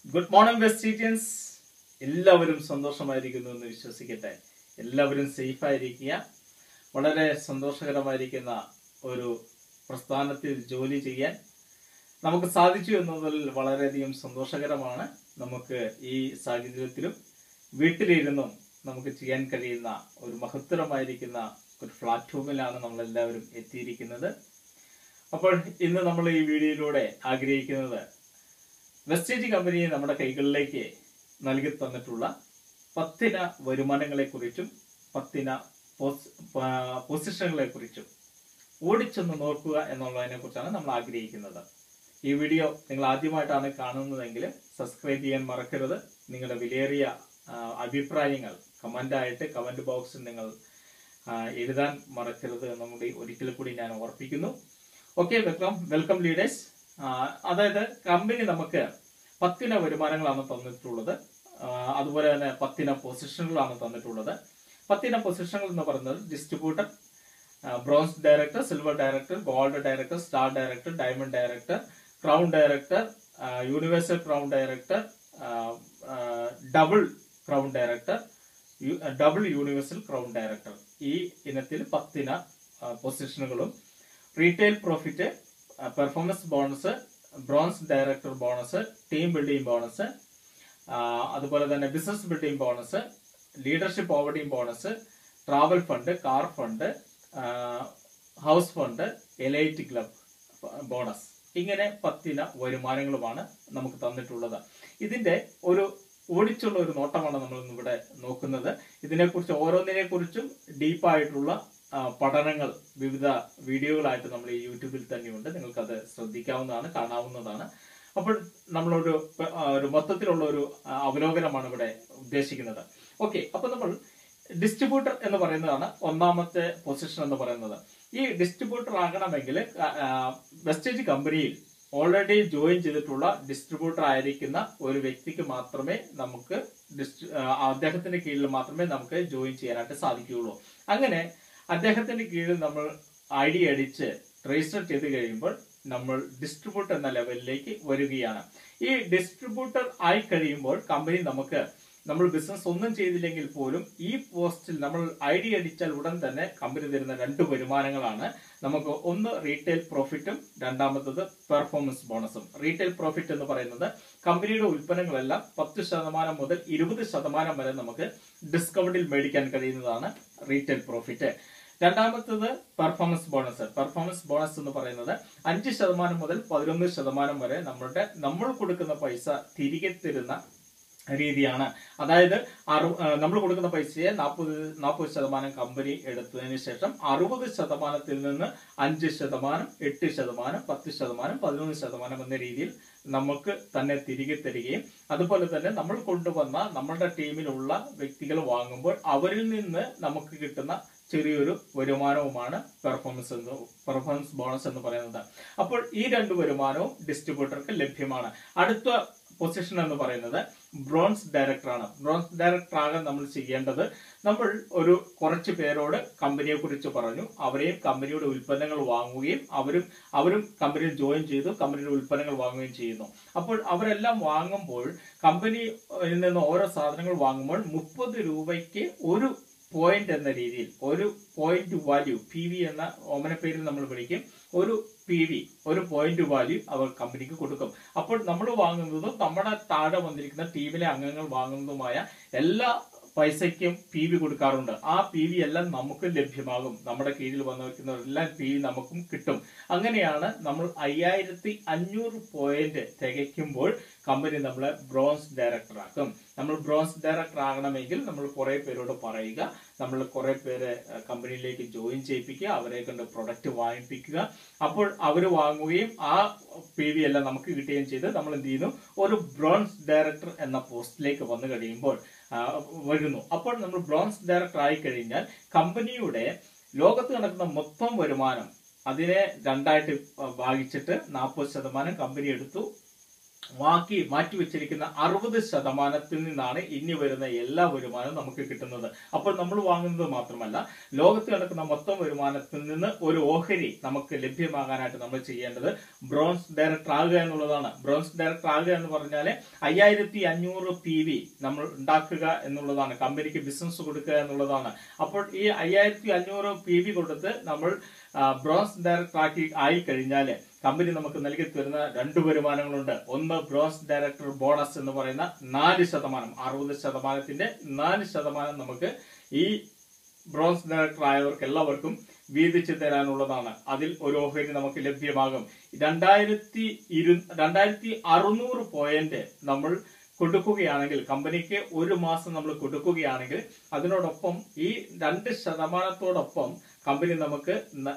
good morning വെസ്റ്റീജിയൻസ് എല്ലാവരും സന്തോഷമായിരിക്കുന്നു എന്ന് വിശ്വസിക്കട്ടെ എല്ലാവരും സേഫ് ആയിരിക്കുക വളരെ സന്തോഷകരമായിരിക്കുന്ന ഒരു പ്രസ്ഥാനത്തിൽ ജോലി ചെയ്യാൻ നമുക്ക് സാധിച്ചു എന്നതിൽ വളരെയധികം സന്തോഷകരമാണ് നമുക്ക് ഈ സാഹചര്യത്തിലും വീട്ടിലിരുന്നും നമുക്ക് ചെയ്യാൻ കഴിയുന്ന ഒരു മഹത്തരമായിരിക്കുന്ന ഒരു പ്ലാറ്റ്ഫോമിലാണ് നമ്മൾ എല്ലാവരും എത്തിയിരിക്കുന്നത് അപ്പോൾ ഇന്ന് നമ്മൾ ഈ വീഡിയോയിലൂടെ ആഗ്രഹിക്കുന്നത് വെസ്റ്റേജ് കമ്പനി നമ്മുടെ കൈകളിലേക്ക് നൽകി തന്നിട്ടുള്ള പത്തിന വരുമാനങ്ങളെ കുറിച്ചും പത്തിന പൊസിഷനുകളെ കുറിച്ചും ഓടിച്ചൊന്ന് നോക്കുക എന്നുള്ളതിനെ കുറിച്ചാണ് നമ്മൾ ആഗ്രഹിക്കുന്നത് ഈ വീഡിയോ നിങ്ങൾ ആദ്യമായിട്ടാണ് കാണുന്നതെങ്കിൽ സബ്സ്ക്രൈബ് ചെയ്യാൻ മറക്കരുത് നിങ്ങളുടെ വിലയേറിയ ആ, അഭിപ്രായങ്ങൾ കമന്റായിട്ട് കമന്റ് ബോക്സിൽ നിങ്ങൾ ആ, എഴുതാൻ മറക്കരുത് എന്നുകൂടി ഒരിക്കൽ കൂടി ഞാൻ ഓർപ്പിക്കുന്നു ഓക്കെ വെൽക്കം വെൽക്കം ലീഡേഴ്സ് അതായത് കമ്പനി നമുക്ക് പത്തിന വരുമാനങ്ങളാണ് തന്നിട്ടുള്ളത് ആ, അതുപോലെ തന്നെ പത്തിന പൊസിഷനുകളാണ് തന്നിട്ടുള്ളത് പത്തിന പൊസിഷനുകൾ എന്ന് പറയുന്നത് distributor bronze director silver director gold director star director diamond director crown director universal crown director double crown director double universal crown director ഈ ഇനത്തിൽ പത്തിന പൊസിഷനുകളും retail profit performance bonus bronze director bonus team building bonus അതുപോലെ തന്നെ business building bonus leadership overriding bonus travel fund car fund house fund elite club bonus ഇങ്ങനെ പത്തിന വരുമാനങ്ങളുമാണ് നമുക്ക് തന്നിട്ടുള്ളത് ഇതിന്റെ ഒരു ഓടിച്ചുള്ള ഒരു നോട്ടമാണ് നമ്മൾ ഇന്ന് ഇവിടെ നോക്കുന്നത് ഇതിനെക്കുറിച്ച് ഓരോന്നിനെ കുറിച്ചും ഡീപ്പായിട്ടുള്ള ആ, പഠനങ്ങൾ വിവിധ വീഡിയോകളായിട്ട് നമ്മൾ ഈ യൂട്യൂബിൽ തന്നെയുണ്ട് നിങ്ങൾക്കത് ശ്രദ്ധിക്കാവുന്നതാണ് കാണാവുന്നതാണ് അപ്പോൾ നമ്മളൊരു ആ, ഒരു മൊത്തത്തിലുള്ള ഒരു ആ, അവലോകനമാണ് ഇവിടെ ഉദ്ദേശിക്കുന്നത് ഓക്കെ അപ്പൊ നമ്മൾ ഡിസ്ട്രിബ്യൂട്ടർ എന്ന് പറയുന്നതാണ് ഒന്നാമത്തെ പൊസിഷൻ എന്ന് പറയുന്നത് ഈ ഡിസ്ട്രിബ്യൂട്ടർ ആകണമെങ്കിൽ വെസ്റ്റേജ് കമ്പനിയിൽ ഓൾറെഡി ജോയിൻ ചെയ്തിട്ടുള്ള ഡിസ്ട്രിബ്യൂട്ടർ ആയിരിക്കുന്ന ഒരു വ്യക്തിക്ക് മാത്രമേ നമുക്ക് ഡിസ്ട്രി- ആ, അദ്ദേഹത്തിന്റെ കീഴിൽ മാത്രമേ നമുക്ക് ജോയിൻ ചെയ്യാനായിട്ട് സാധിക്കുകയുള്ളൂ അങ്ങനെ അദ്ദേഹത്തിന്റെ കീഴിൽ നമ്മൾ ഐ ഡി അടിച്ച് രജിസ്റ്റർ ചെയ്ത് കഴിയുമ്പോൾ നമ്മൾ ഡിസ്ട്രിബ്യൂട്ടർ എന്ന ലെവലിലേക്ക് വരികയാണ് ഈ ഡിസ്ട്രിബ്യൂട്ടർ ആയി കഴിയുമ്പോൾ കമ്പനി നമുക്ക് നമ്മൾ ബിസിനസ് ഒന്നും ചെയ്തില്ലെങ്കിൽ പോലും ഈ പോസ്റ്റിൽ നമ്മൾ ഐ ഡി അടിച്ചാൽ ഉടൻ തന്നെ കമ്പനി തരുന്ന രണ്ട് വരുമാനങ്ങളാണ് നമുക്ക് ഒന്ന് റീറ്റെയിൽ പ്രോഫിറ്റും രണ്ടാമത്തത് പെർഫോമൻസ് ബോണസും റീറ്റെയിൽ പ്രോഫിറ്റ് എന്ന് പറയുന്നത് കമ്പനിയുടെ ഉൽപ്പന്നങ്ങളെല്ലാം പത്ത് ശതമാനം മുതൽ ഇരുപത് ശതമാനം വരെ നമുക്ക് ഡിസ്കൗണ്ടിൽ മേടിക്കാൻ കഴിയുന്നതാണ് റീറ്റെയിൽ പ്രോഫിറ്റ് രണ്ടാമത്തത് പെർഫോമൻസ് ബോണസ് പെർഫോമൻസ് ബോണസ് എന്ന് പറയുന്നത് അഞ്ച് ശതമാനം മുതൽ പതിനൊന്ന് ശതമാനം വരെ നമ്മളുടെ നമ്മൾ കൊടുക്കുന്ന പൈസ തിരികെ തരുന്ന രീതിയാണ് അതായത് നമ്മൾ കൊടുക്കുന്ന പൈസയെ നാൽപ്പത് നാൽപ്പത് ശതമാനം കമ്പനി എടുത്തതിന് ശേഷം അറുപത് ശതമാനത്തിൽ നിന്ന് അഞ്ച് ശതമാനം എട്ട് ശതമാനം പത്ത് ശതമാനം പതിനൊന്ന് ശതമാനം എന്ന രീതിയിൽ നമുക്ക് തന്നെ തിരികെ തരികയും അതുപോലെ തന്നെ നമ്മൾ കൊണ്ടുവന്ന നമ്മളുടെ ടീമിലുള്ള വ്യക്തികൾ വാങ്ങുമ്പോൾ അവരിൽ നിന്ന് നമുക്ക് കിട്ടുന്ന ചെറിയൊരു വരുമാനവുമാണ് പെർഫോമൻസ് എന്ന് പെർഫോമൻസ് ബോണസ് എന്ന് പറയുന്നത് അപ്പോൾ ഈ രണ്ട് വരുമാനവും ഡിസ്ട്രിബ്യൂട്ടർക്ക് ലഭ്യമാണ് അടുത്ത പൊസിഷൻ എന്ന് പറയുന്നത് ബ്രോൺസ് ഡയറക്ടർ ആണ് ബ്രോൺസ് ഡയറക്ടർ ആകാൻ നമ്മൾ ചെയ്യേണ്ടത് നമ്മൾ ഒരു കുറച്ച് പേരോട് കമ്പനിയെ കുറിച്ച് പറഞ്ഞു അവരെയും കമ്പനിയുടെ ഉൽപ്പന്നങ്ങൾ വാങ്ങുകയും അവരും അവരും കമ്പനിയിൽ ജോയിൻ ചെയ്തു കമ്പനിയുടെ ഉൽപ്പന്നങ്ങൾ വാങ്ങുകയും ചെയ്യുന്നു അപ്പോൾ അവരെല്ലാം വാങ്ങുമ്പോൾ കമ്പനിയിൽ നിന്ന് ഓരോ സാധനങ്ങൾ വാങ്ങുമ്പോൾ മുപ്പത് രൂപയ്ക്ക് ഒരു പോയിന്റ് എന്ന രീതിയിൽ ഒരു പോയിന്റ് വാല്യൂ പി വി എന്ന ഓമന പേരിൽ നമ്മൾ വിളിക്കും ഒരു പി വി ഒരു പോയിന്റ് വാല്യൂ അവർ കമ്പനിക്ക് കൊടുക്കും അപ്പോൾ നമ്മൾ വാങ്ങുന്നതും നമ്മുടെ താഴെ വന്നിരിക്കുന്ന ടീമിലെ അംഗങ്ങൾ വാങ്ങുന്നതുമായ എല്ലാ പൈസയ്ക്കും പി വി കൊടുക്കാറുണ്ട് ആ പി വി എല്ലാം നമുക്ക് ലഭ്യമാകും നമ്മുടെ കീഴിൽ വന്നിരിക്കുന്നവരെല്ലാം പി വി നമുക്കും കിട്ടും അങ്ങനെയാണ് നമ്മൾ അയ്യായിരത്തി അഞ്ഞൂറ് പോയിന്റ് തികയ്ക്കുമ്പോൾ കമ്പനി നമ്മളെ ബ്രോൺസ് ഡയറക്ടർ ആക്കും നമ്മൾ ബ്രോൺസ് ഡയറക്ടർ ആകണമെങ്കിൽ നമ്മൾ കുറെ പേരോട് പറയുക നമ്മൾ കുറെ പേരെ അഹ്, കമ്പനിയിലേക്ക് ജോയിൻ ചെയ്യിപ്പിക്കുക അവരെ കൊണ്ട് പ്രൊഡക്റ്റ് വാങ്ങിപ്പിക്കുക അപ്പോൾ അവർ വാങ്ങുകയും ആ പി വി എല്ലാം നമുക്ക് കിട്ടുകയും ചെയ്ത് നമ്മൾ എന്ത് ചെയ്യുന്നു ഒരു ബ്രോൺസ് ഡയറക്ടർ എന്ന പോസ്റ്റിലേക്ക് വന്നു കഴിയുമ്പോൾ ആ, വരുന്നു അപ്പോൾ നമ്മൾ ബ്രോൺസ് ഡയറക്ടർ ആയി കഴിഞ്ഞാൽ കമ്പനിയുടെ ലോകത്ത് നടക്കുന്ന മൊത്തം വരുമാനം അതിനെ രണ്ടായിട്ട് ഭാഗിച്ചിട്ട് നാൽപ്പത് ശതമാനം കമ്പനി എടുത്തു ബാക്കി മാറ്റിവെച്ചിരിക്കുന്ന അറുപത് ശതമാനത്തിൽ നിന്നാണ് ഇനി വരുന്ന എല്ലാ വരുമാനവും നമുക്ക് കിട്ടുന്നത് അപ്പോൾ നമ്മൾ വാങ്ങുന്നത് മാത്രമല്ല ലോകത്ത് നടക്കുന്ന മൊത്തം വരുമാനത്തിൽ നിന്ന് ഒരു ഓഹരി നമുക്ക് ലഭ്യമാകാനായിട്ട് നമ്മൾ ചെയ്യേണ്ടത് ബ്രോൺസ് ഡയറക്ടർ ആകുക എന്നുള്ളതാണ് ബ്രോൺസ് ഡയറക്ടർ ആകുക എന്ന് പറഞ്ഞാൽ അയ്യായിരത്തി അഞ്ഞൂറ് പി വി നമ്മൾ ഉണ്ടാക്കുക എന്നുള്ളതാണ് കമ്പനിക്ക് ബിസിനസ് കൊടുക്കുക എന്നുള്ളതാണ് അപ്പോൾ ഈ അയ്യായിരത്തി അഞ്ഞൂറ് പി വി കൊടുത്ത് നമ്മൾ ആ, ബ്രോൺസ് ഡയറക്ടർ ആക്കി ആയി കഴിഞ്ഞാൽ കമ്പനി നമുക്ക് നൽകി തരുന്ന രണ്ട് വരുമാനങ്ങളുണ്ട് ഒന്ന് ബ്രോൺസ് ഡയറക്ടർ ബോണസ് എന്ന് പറയുന്ന നാല് ശതമാനം അറുപത് ശതമാനത്തിന്റെ നാല് ശതമാനം നമുക്ക് ഈ ബ്രോൺസ് ഡയറക്ടർ ആയവർക്ക് എല്ലാവർക്കും വീതിച്ചു തരാനുള്ളതാണ് അതിൽ ഒരു ഓഹരി നമുക്ക് ലഭ്യമാകും രണ്ടായിരത്തി ഇരു രണ്ടായിരത്തി അറുന്നൂറ് പോയിന്റ് നമ്മൾ കൊടുക്കുകയാണെങ്കിൽ കമ്പനിക്ക് ഒരു മാസം നമ്മൾ കൊടുക്കുകയാണെങ്കിൽ അതിനോടൊപ്പം ഈ രണ്ട് ശതമാനത്തോടൊപ്പം കമ്പനി നമുക്ക്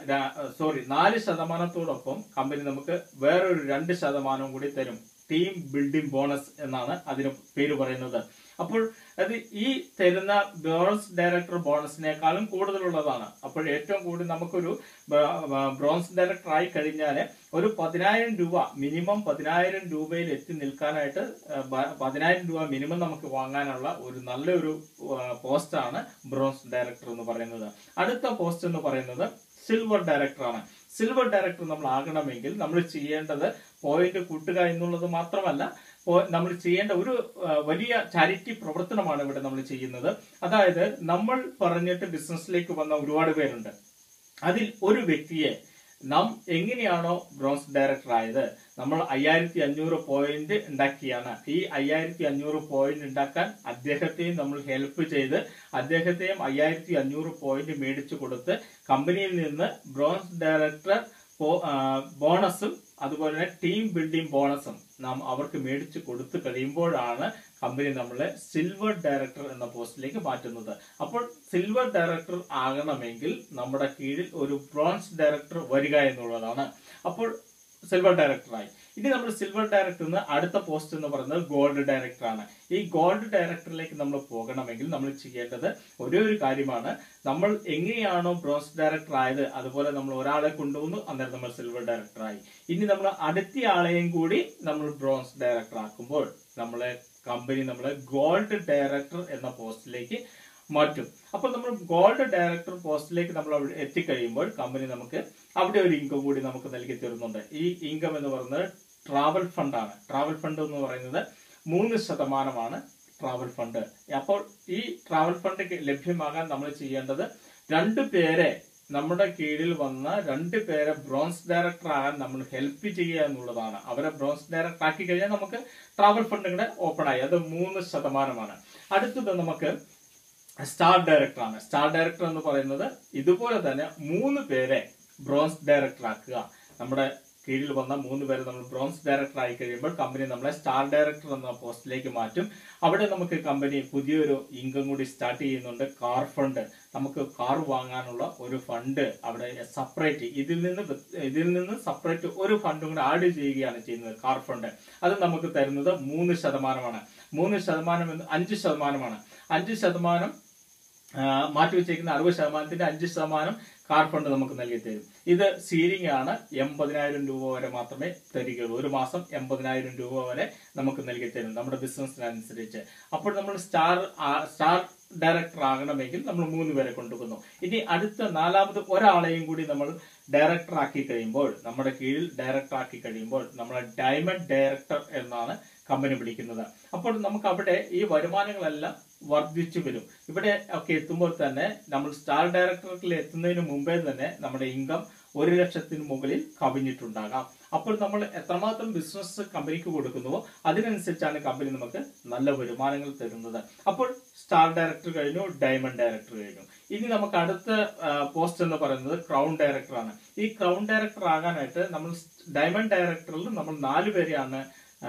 സോറി നാല് ശതമാനത്തോടൊപ്പം കമ്പനി നമുക്ക് വേറൊരു രണ്ട് ശതമാനം കൂടി തരും ടീം ബിൽഡിംഗ് ബോണസ് എന്നാണ് അതിന് പേര് പറയുന്നത് അപ്പോൾ അത് ഈ തരുന്ന ബോണസ് ഡയറക്ടർ ബോണസിനേക്കാളും കൂടുതലുള്ളതാണ് അപ്പോൾ ഏറ്റവും കൂടുതൽ നമുക്കൊരു ബ- ബ- ബ്രോൺസ് ഡയറക്ടർ ആയി കഴിഞ്ഞാൽ ഒരു പതിനായിരം രൂപ മിനിമം പതിനായിരം രൂപയിൽ എത്തി നിൽക്കാനായിട്ട് ആ, ബ- പതിനായിരം രൂപ മിനിമം നമുക്ക് വാങ്ങാനുള്ള ഒരു നല്ലൊരു പോസ്റ്റാണ് ബ്രോൺസ് ഡയറക്ടർ എന്ന് പറയുന്നത് അടുത്ത പോസ്റ്റ് എന്ന് പറയുന്നത് സിൽവർ ഡയറക്ടർ ആണ് സിൽവർ ഡയറക്ടർ നമ്മൾ ആകണമെങ്കിൽ നമ്മൾ ചെയ്യേണ്ടത് പോയിന്റ് കൂട്ടുക എന്നുള്ളത് മാത്രമല്ല പോ- നമ്മൾ ചെയ്യേണ്ട ഒരു ആ, വലിയ ചാരിറ്റി പ്രവർത്തനമാണ് ഇവിടെ നമ്മൾ ചെയ്യുന്നത് അതായത് നമ്മൾ പറഞ്ഞിട്ട് ബിസിനസ്സിലേക്ക് വന്ന ഒരുപാട് പേരുണ്ട് അതിൽ ഒരു വ്യക്തിയെ നാം എങ്ങനെയാണോ ബ്രോൺസ് ഡയറക്ടർ ആയത് നമ്മൾ അയ്യായിരത്തി അഞ്ഞൂറ് പോയിന്റ് ഉണ്ടാക്കിയാണ് ഈ അയ്യായിരത്തി അഞ്ഞൂറ് പോയിന്റ് ഉണ്ടാക്കാൻ അദ്ദേഹത്തെയും നമ്മൾ ഹെൽപ്പ് ചെയ്ത് അദ്ദേഹത്തെയും അയ്യായിരത്തി അഞ്ഞൂറ് പോയിന്റ് മേടിച്ചു കൊടുത്ത് കമ്പനിയിൽ നിന്ന് ബ്രോൺസ് ഡയറക്ടർ പോ- ആ, ബോണസും അതുപോലെ തന്നെ ടീം ബിൽഡിംഗ് ബോണസും നാം അവർക്ക് മേടിച്ചു കൊടുത്തു കഴിയുമ്പോഴാണ് കമ്പനി നമ്മളെ സിൽവർ ഡയറക്ടർ എന്ന പോസ്റ്റിലേക്ക് മാറ്റുന്നത് അപ്പോൾ സിൽവർ ഡയറക്ടർ ആകണമെങ്കിൽ നമ്മുടെ കീഴിൽ ഒരു ബ്രോൺസ് ഡയറക്ടർ വരിക എന്നുള്ളതാണ് അപ്പോൾ സിൽവർ ഡയറക്ടറായി ഇനി നമ്മൾ സിൽവർ ഡയറക്ടർ നിന്ന് അടുത്ത പോസ്റ്റ് എന്ന് പറയുന്നത് ഗോൾഡ് ഡയറക്ടർ ആണ് ഈ ഗോൾഡ് ഡയറക്ടറിലേക്ക് നമ്മൾ പോകണമെങ്കിൽ നമ്മൾ ചെയ്യേണ്ടത് ഒരേ ഒരു കാര്യമാണ് നമ്മൾ എങ്ങനെയാണോ ബ്രോൺസ് ഡയറക്ടർ ആയത് അതുപോലെ നമ്മൾ ഒരാളെ കൊണ്ടുവന്നു അന്നേരം നമ്മൾ സിൽവർ ഡയറക്ടർ ആയി ഇനി നമ്മൾ അടുത്ത ആളെയും കൂടി നമ്മൾ ബ്രോൺസ് ഡയറക്ടർ ആക്കുമ്പോൾ നമ്മളെ കമ്പനി നമ്മളെ ഗോൾഡ് ഡയറക്ടർ എന്ന പോസ്റ്റിലേക്ക് മാറ്റും അപ്പോൾ നമ്മൾ ഗോൾഡ് ഡയറക്ടർ പോസ്റ്റിലേക്ക് നമ്മൾ അവിടെ എത്തിക്കഴിയുമ്പോൾ കമ്പനി നമുക്ക് അവിടെ ഒരു ഇൻകം കൂടി നമുക്ക് നൽകി തരുന്നുണ്ട് ഈ ഇൻകം എന്ന് പറയുന്നത് ട്രാവൽ ഫണ്ടാണ് ട്രാവൽ ഫണ്ട് എന്ന് പറയുന്നത് മൂന്ന് ശതമാനമാണ് ട്രാവൽ ഫണ്ട് അപ്പോൾ ഈ ട്രാവൽ ഫണ്ട് ലഭ്യമാകാൻ നമ്മൾ ചെയ്യേണ്ടത് രണ്ടു പേരെ നമ്മുടെ കീഴിൽ വന്ന രണ്ട് പേരെ ബ്രോൺസ് ഡയറക്ടർ ആകാൻ നമ്മൾ ഹെൽപ്പ് ചെയ്യുക എന്നുള്ളതാണ് അവരെ ബ്രോൺസ് ഡയറക്ടർ ആക്കി കഴിഞ്ഞാൽ നമുക്ക് ട്രാവൽ ഫണ്ട് കൂടെ ഓപ്പൺ ആയി അത് മൂന്ന് ശതമാനമാണ് അടുത്തത് നമുക്ക് സ്റ്റാർ ഡയറക്ടർ ആണ് സ്റ്റാർ ഡയറക്ടർ എന്ന് പറയുന്നത് ഇതുപോലെ തന്നെ മൂന്ന് പേരെ ബ്രോൺസ് ഡയറക്ടർ ആക്കുക നമ്മുടെ കീഴിൽ വന്ന മൂന്ന് പേരെ നമ്മൾ ബ്രോൺസ് ഡയറക്ടർ ആയി കഴിയുമ്പോൾ കമ്പനി നമ്മളെ സ്റ്റാർ ഡയറക്ടർ എന്ന പോസ്റ്റിലേക്ക് മാറ്റും അവിടെ നമുക്ക് കമ്പനി പുതിയൊരു ഇൻകം കൂടി സ്റ്റാർട്ട് ചെയ്യുന്നുണ്ട് കാർ ഫണ്ട് നമുക്ക് കാർ വാങ്ങാനുള്ള ഒരു ഫണ്ട് അവിടെ സെപ്പറേറ്റ് ഇതിൽ നിന്ന് വ്യത്- ഇതിൽ നിന്ന് സെപ്പറേറ്റ് ഒരു ഫണ്ടും കൂടെ ആഡ് ചെയ്യുകയാണ് ചെയ്യുന്നത് കാർ ഫണ്ട് അത് നമുക്ക് തരുന്നത് മൂന്ന് ശതമാനമാണ് മൂന്ന് ശതമാനം എന്ന് അഞ്ച് ശതമാനമാണ് അഞ്ച് ശതമാനം ആ, മാറ്റിവെച്ചേക്കുന്ന അറുപത് ശതമാനത്തിന്റെ അഞ്ച് ശതമാനം കാർ ഫണ്ട് നമുക്ക് നൽകി തരും ഇത് സീലിംഗ് ആണ് എൺപതിനായിരം രൂപ വരെ മാത്രമേ തരികയുള്ളൂ ഒരു മാസം എൺപതിനായിരം രൂപ വരെ നമുക്ക് നൽകി തരും നമ്മുടെ ബിസിനസ്സിനനുസരിച്ച് അപ്പോൾ നമ്മൾ സ്റ്റാർ ആ- സ്റ്റാർ ഡയറക്ടർ ആകണമെങ്കിൽ നമ്മൾ മൂന്ന് പേരെ കൊണ്ടുപോകുന്നു ഇനി അടുത്ത നാലാമത് ഒരാളെയും കൂടി നമ്മൾ ഡയറക്ടർ ആക്കി കഴിയുമ്പോൾ നമ്മുടെ കീഴിൽ ഡയറക്ടർ ആക്കി കഴിയുമ്പോൾ നമ്മളെ ഡയമണ്ട് ഡയറക്ടർ എന്നാണ് കമ്പനി വിളിക്കുന്നത് അപ്പോൾ നമുക്ക് അവിടെ ഈ വരുമാനങ്ങളെല്ലാം വർദ്ധിച്ചു വരും ഇവിടെ ഒക്കെ എത്തുമ്പോൾ തന്നെ നമ്മൾ സ്റ്റാർ ഡയറക്ടറിൽ എത്തുന്നതിന് മുമ്പേ തന്നെ നമ്മുടെ ഇൻകം ഒരു ലക്ഷത്തിന് മുകളിൽ കവിഞ്ഞിട്ടുണ്ടാകാം അപ്പോൾ നമ്മൾ എത്രമാത്രം ബിസിനസ് കമ്പനിക്ക് കൊടുക്കുന്നുവോ അതിനനുസരിച്ചാണ് കമ്പനി നമുക്ക് നല്ല വരുമാനങ്ങൾ തരുന്നത് അപ്പോൾ സ്റ്റാർ ഡയറക്ടർ കഴിഞ്ഞു ഡയമണ്ട് ഡയറക്ടർ കഴിഞ്ഞു ഇനി നമുക്ക് അടുത്ത പോസ്റ്റ് എന്ന് പറയുന്നത് ക്രൗൺ ഡയറക്ടർ ആണ് ഈ ക്രൗൺ ഡയറക്ടർ ആകാനായിട്ട് നമ്മൾ ഡയമണ്ട് ഡയറക്ടറിൽ നമ്മൾ നാല് പേരെയാണ്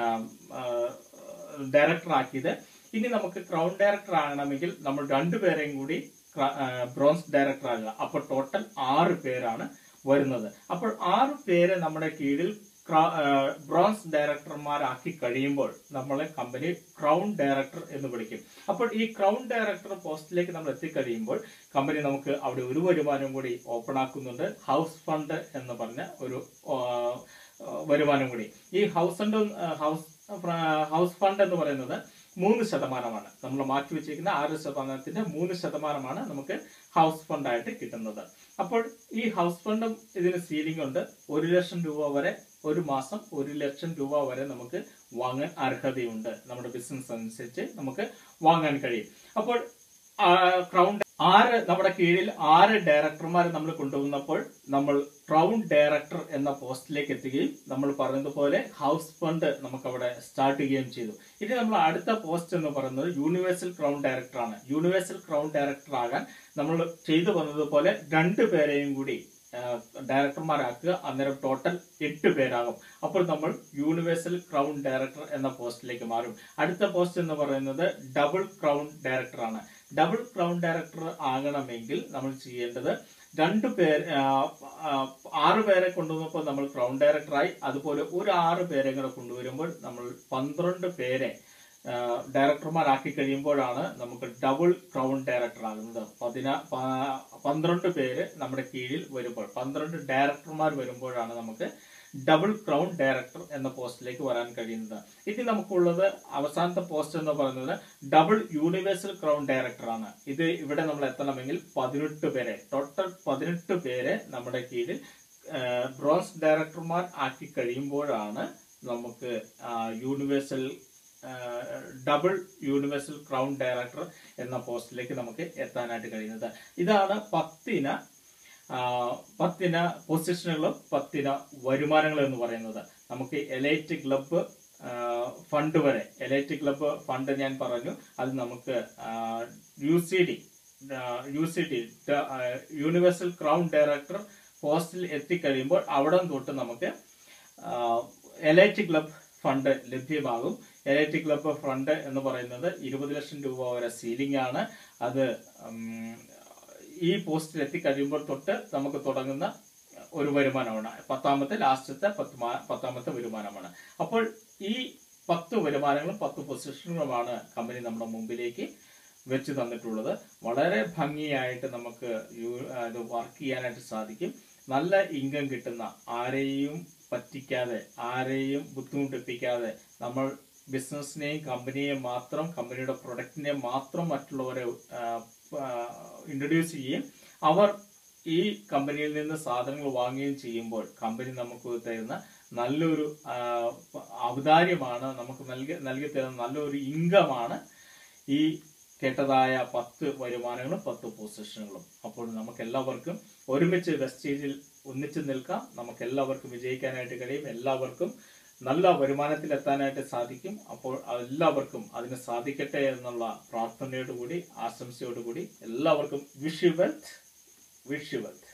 ഡയറക്ടർ ആക്കിയത് ഇനി നമുക്ക് ക്രൗൺ ഡയറക്ടർ ആകണമെങ്കിൽ നമ്മൾ രണ്ടുപേരെയും കൂടി ക്ര- ആ, ബ്രോൺസ് ഡയറക്ടർ ആകുക അപ്പോൾ ടോട്ടൽ ആറ് പേരാണ് വരുന്നത് അപ്പോൾ ആറ് പേരെ നമ്മുടെ കീഴിൽ ക്ര- ആ, ബ്രോൺസ് ഡയറക്ടർമാരാക്കി കഴിയുമ്പോൾ നമ്മളെ കമ്പനി ക്രൗൺ ഡയറക്ടർ എന്ന് വിളിക്കും അപ്പോൾ ഈ ക്രൗൺ ഡയറക്ടർ പോസ്റ്റിലേക്ക് നമ്മൾ എത്തിക്കഴിയുമ്പോൾ കമ്പനി നമുക്ക് അവിടെ ഒരു വരുമാനം കൂടി ഓപ്പൺ ആക്കുന്നുണ്ട് ഹൗസ് ഫണ്ട് എന്ന് പറഞ്ഞ ഒരു ആ, ആ, വരുമാനം കൂടി ഈ house fund house house fund എന്ന് പറയുന്നത് മൂന്ന് ശതമാനമാണ് നമ്മൾ മാറ്റി വെച്ചിരിക്കുന്ന ആറ് ശതമാനത്തിന്റെ മൂന്ന് ശതമാനമാണ് നമുക്ക് ഹൗസ് ഫണ്ടായിട്ട് കിട്ടുന്നത് അപ്പോൾ ഈ ഹൗസ് ഫണ്ടും ഇതിന് സീലിംഗ് ഉണ്ട് ഒരു ലക്ഷം രൂപ വരെ ഒരു മാസം ഒരു ലക്ഷം രൂപ വരെ നമുക്ക് വാങ്ങാൻ അർഹതയുണ്ട് നമ്മുടെ ബിസിനസ് അനുസരിച്ച് നമുക്ക് വാങ്ങാൻ കഴിയും അപ്പോൾ ക്രൗൺ ആറ് നമ്മുടെ കീഴിൽ ആറ് ഡയറക്ടർമാരെ നമ്മൾ കൊണ്ടുവന്നപ്പോൾ നമ്മൾ ക്രൗൺ ഡയറക്ടർ എന്ന പോസ്റ്റിലേക്ക് എത്തുകയും നമ്മൾ പറഞ്ഞതുപോലെ ഹൗസ് ഫണ്ട് നമുക്ക് അവിടെ സ്റ്റാർട്ട് ചെയ്യുകയും ചെയ്തു ഇനി നമ്മൾ അടുത്ത പോസ്റ്റ് എന്ന് പറയുന്നത് യൂണിവേഴ്സൽ ക്രൗൺ ഡയറക്ടർ ആണ് യൂണിവേഴ്സൽ ക്രൗൺ ഡയറക്ടർ ആകാൻ നമ്മൾ ചെയ്തു വന്നതുപോലെ രണ്ടു പേരെയും കൂടി ഡയറക്ടർമാരാക്കുക അന്നേരം ടോട്ടൽ എട്ട് പേരാകും അപ്പോൾ നമ്മൾ യൂണിവേഴ്സൽ ക്രൗൺ ഡയറക്ടർ എന്ന പോസ്റ്റിലേക്ക് മാറും അടുത്ത പോസ്റ്റ് എന്ന് പറയുന്നത് ഡബിൾ ക്രൗൺ ഡയറക്ടർ ആണ് ഡബിൾ ക്രൗൺ ഡയറക്ടർ ആകണമെങ്കിൽ നമ്മൾ ചെയ്യേണ്ടത് രണ്ടു പേർ ആറ് പേരെ കൊണ്ടുവന്നപ്പോൾ നമ്മൾ ക്രൗൺ ഡയറക്ടറായി അതുപോലെ ഒരു ആറ് പേരെ കൂടെ കൊണ്ടുവരുമ്പോൾ നമ്മൾ പന്ത്രണ്ട് പേരെ ഡയറക്ടർമാരാക്കി കഴിയുമ്പോഴാണ് നമുക്ക് ഡബിൾ ക്രൗൺ ഡയറക്ടർ ആകുന്നത് പതിനാ പന്ത്രണ്ട് പേര് നമ്മുടെ കീഴിൽ വരുമ്പോൾ പന്ത്രണ്ട് ഡയറക്ടർമാർ വരുമ്പോഴാണ് നമുക്ക് ഡബിൾ ക്രൗൺ ഡയറക്ടർ എന്ന പോസ്റ്റിലേക്ക് വരാൻ കഴിയുന്നത് ഇനി നമുക്കുള്ളത് അവസാനത്തെ പോസ്റ്റ് എന്ന് പറയുന്നത് ഡബിൾ യൂണിവേഴ്സൽ ക്രൗൺ ഡയറക്ടർ ആണ് ഇത് ഇവിടെ നമ്മൾ എത്തണമെങ്കിൽ പതിനെട്ട് പേരെ ടോട്ടൽ പതിനെട്ട് പേരെ നമ്മുടെ കീഴിൽ ബ്രോൺസ് ഡയറക്ടർമാർ ആക്കി കഴിയുമ്പോഴാണ് നമുക്ക് universal double universal crown director എന്ന പോസ്റ്റിലേക്ക് നമുക്ക് എത്താനായിട്ട് കഴിയുന്നത് ഇതാണ് പത്തിന പത്തിന പൊസിഷനുകളും പത്തിന വരുമാനങ്ങളും എന്ന് പറയുന്നത് നമുക്ക് എലൈറ്റ് ക്ലബ്ബ് ഫണ്ട് വരെ എലൈറ്റ് ക്ലബ്ബ് ഫണ്ട് ഞാൻ പറഞ്ഞു അത് നമുക്ക് U C D U C D universal crown director പോസ്റ്റിൽ എത്തിക്കഴിയുമ്പോൾ അവിടെ തൊട്ട് നമുക്ക് എലൈറ്റ് ക്ലബ് ഫണ്ട് ലഭ്യമാകും എലൈറ്റ് ക്ലബ്ബ് ഫണ്ട് എന്ന് പറയുന്നത് ഇരുപത് ലക്ഷം രൂപ വരെ സീലിംഗ് ആണ് അത് ഈ പോസ്റ്റിൽ എത്തിക്കഴിയുമ്പോൾ തൊട്ട് നമുക്ക് തുടങ്ങുന്ന ഒരു വരുമാനമാണ് പത്താമത്തെ ലാസ്റ്റത്തെ പത്ത് പത്താമത്തെ വരുമാനമാണ് അപ്പോൾ ഈ പത്ത് വരുമാനങ്ങളും പത്ത് പൊസിഷനുകളുമാണ് കമ്പനി നമ്മുടെ മുമ്പിലേക്ക് വെച്ച് തന്നിട്ടുള്ളത് വളരെ ഭംഗിയായിട്ട് നമുക്ക് ഇത് വർക്ക് ചെയ്യാനായിട്ട് സാധിക്കും നല്ല ഇൻകം കിട്ടുന്ന ആരെയും പറ്റിക്കാതെ ആരെയും ബുദ്ധിമുട്ടിപ്പിക്കാതെ നമ്മൾ ബിസിനസ്സിനെയും കമ്പനിയെയും മാത്രം കമ്പനിയുടെ പ്രൊഡക്റ്റിനെ മാത്രം മറ്റുള്ളവരെ ഇൻട്രൊഡ്യൂസ് ചെയ്യുകയും അവർ ഈ കമ്പനിയിൽ നിന്ന് സാധനങ്ങൾ വാങ്ങുകയും ചെയ്യുമ്പോൾ കമ്പനി നമുക്ക് തരുന്ന നല്ലൊരു ഔദാര്യമാണ് നമുക്ക് നൽകി നൽകി തരുന്ന നല്ലൊരു ഇൻകമാണ് ഈ കേട്ടതായ പത്ത് വരുമാനങ്ങളും പത്ത് പൊസിഷനുകളും അപ്പോൾ നമുക്ക് എല്ലാവർക്കും ഒരുമിച്ച് വെസ്റ്റേജിൽ ഒന്നിച്ചു നിൽക്കാം നമുക്ക് എല്ലാവർക്കും വിജയിക്കാനായിട്ട് കഴിയും എല്ലാവർക്കും നല്ല വരുമാനത്തിൽ എത്താനായിട്ട് സാധിക്കും അപ്പോൾ എല്ലാവർക്കും അതിന് സാധിക്കട്ടെ എന്നുള്ള പ്രാർത്ഥനയോടുകൂടി ആശംസയോടുകൂടി എല്ലാവർക്കും wish you wealth wish you wealth